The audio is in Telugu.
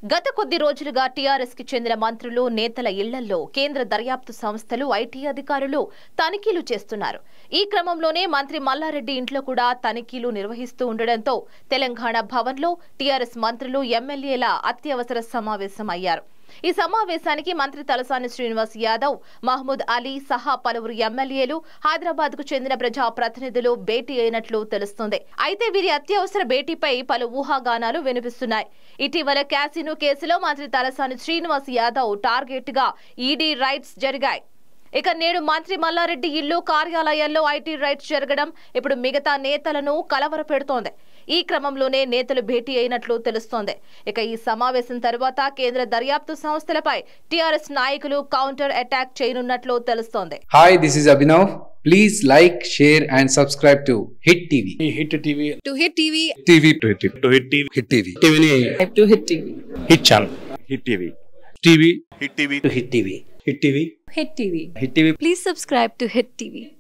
గత కొద్ది రోజులుగా టీఆర్ఎస్ కి చెందిన మంత్రులు నేతల ఇళ్లలో కేంద్ర దర్యాప్తు సంస్థలు ఐటీ అధికారులు తనిఖీలు చేస్తున్నారు ఈ క్రమంలోనే మంత్రి మల్లారెడ్డి ఇంట్లో కూడా తనిఖీలు నిర్వహిస్తూ ఉండడంతో తెలంగాణ భవన్లో టీఆర్ఎస్ మంత్రులు ఎమ్మెల్యేల అత్యవసర సమావేశం అయ్యారు ఈ సమావేశానికి మంత్రి తలసాని శ్రీనివాస్ యాదవ్ మహమూద్ అలీ సహా పలువురు ఎమ్మెల్యేలు హైదరాబాద్ కు చెందిన ప్రజా ప్రతినిధులు భేటీ అయినట్లు తెలుస్తోంది అయితే వీరి అత్యవసర భేటీపై పలు ఊహాగానాలు వినిపిస్తున్నాయి ఇటీవల క్యాసినో కేసులో మంత్రి తలసాని శ్రీనివాస్ యాదవ్ టార్గెట్ గా ఈడీ రైట్స్ జరిగాయి ఇక నేడు మంత్రి మల్లారెడ్డి ఇల్లు కార్యాలయాల్లో ఐటీ రైట్స్ జరగడం ఇప్పుడు మిగతా నేతలను కలవరపెడుతోంది ఈ క్రమంలోనే నేతలు భేటీ అయినట్లు తెలుస్తోంది ఇక ఈ సమావేశం తర్వాత కేంద్ర దర్యాప్తు సంస్థలపై టీఆర్ఎస్ నాయకులు కౌంటర్ అటాక్ చేయనున్నట్లు తెలుస్తోంది Hi, this is Abhinav. Please like, share, and subscribe to Hit TV. Hit TV to hit TV TV to hit to hit TV Hit TV. టీవీని to hit TV hit channel hit TV TV hit TV to hit TV hit TV hit TV hit TV please subscribe to hit TV